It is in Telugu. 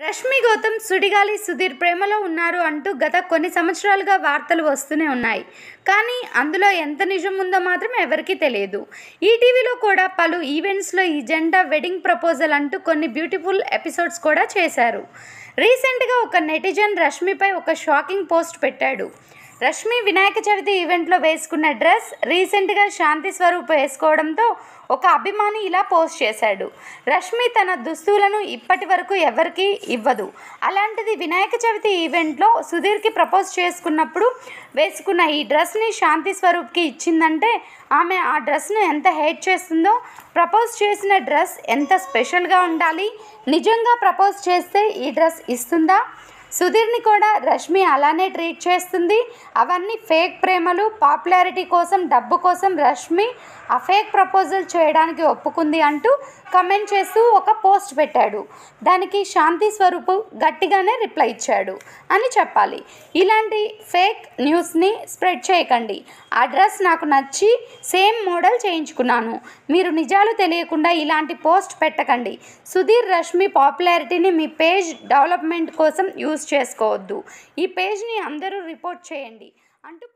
రష్మి గౌతమ్ సుడిగాలి సుధీర్ ప్రేమలో ఉన్నారు అంటూ గత కొన్ని సంవత్సరాలుగా వార్తలు వస్తూనే ఉన్నాయి కానీ అందులో ఎంత నిజం ఉందో మాత్రం ఎవరికీ తెలియదు ఈటీవీలో కూడా పలు ఈవెంట్స్లో ఈ జంట వెడ్డింగ్ ప్రపోజల్ అంటూ కొన్ని బ్యూటిఫుల్ ఎపిసోడ్స్ కూడా చేశారు రీసెంట్గా ఒక నెటిజన్ రష్మిపై ఒక షాకింగ్ పోస్ట్ పెట్టాడు రష్మి వినాయక చవితి ఈవెంట్లో వేసుకున్న డ్రెస్ రీసెంట్గా శాంతి స్వరూప్ వేసుకోవడంతో ఒక అభిమాని ఇలా పోస్ట్ చేశాడు రష్మి తన దుస్తులను ఇప్పటి వరకు ఎవరికీ ఇవ్వదు అలాంటిది వినాయక చవితి ఈవెంట్లో సుధీర్కి ప్రపోజ్ చేసుకున్నప్పుడు వేసుకున్న ఈ డ్రెస్ని శాంతి స్వరూప్కి ఇచ్చిందంటే ఆమె ఆ డ్రెస్ను ఎంత హేట్ చేస్తుందో ప్రపోజ్ చేసిన డ్రెస్ ఎంత స్పెషల్గా ఉండాలి నిజంగా ప్రపోజ్ చేస్తే ఈ డ్రెస్ ఇస్తుందా సుధీర్ని కూడా రష్మి అలానే ట్రీట్ చేస్తుంది అవన్నీ ఫేక్ ప్రేమలు పాపులారిటీ కోసం డబ్బు కోసం రష్మి ఆ ఫేక్ ప్రపోజల్ చేయడానికి ఒప్పుకుంది అంటూ కమెంట్ చేస్తూ ఒక పోస్ట్ పెట్టాడు దానికి శాంతి స్వరూపు గట్టిగానే రిప్లై ఇచ్చాడు అని చెప్పాలి ఇలాంటి ఫేక్ న్యూస్ని స్ప్రెడ్ చేయకండి ఆ డ్రెస్ నాకు నచ్చి సేమ్ మోడల్ చేయించుకున్నాను మీరు నిజాలు తెలియకుండా ఇలాంటి పోస్ట్ పెట్టకండి సుధీర్ రష్మి పాపులారిటీని మీ పేజ్ డెవలప్మెంట్ కోసం యూజ్ చేసుకోవద్దు ఈ పేజ్ని అందరూ రిపోర్ట్ చేయండి అంటూ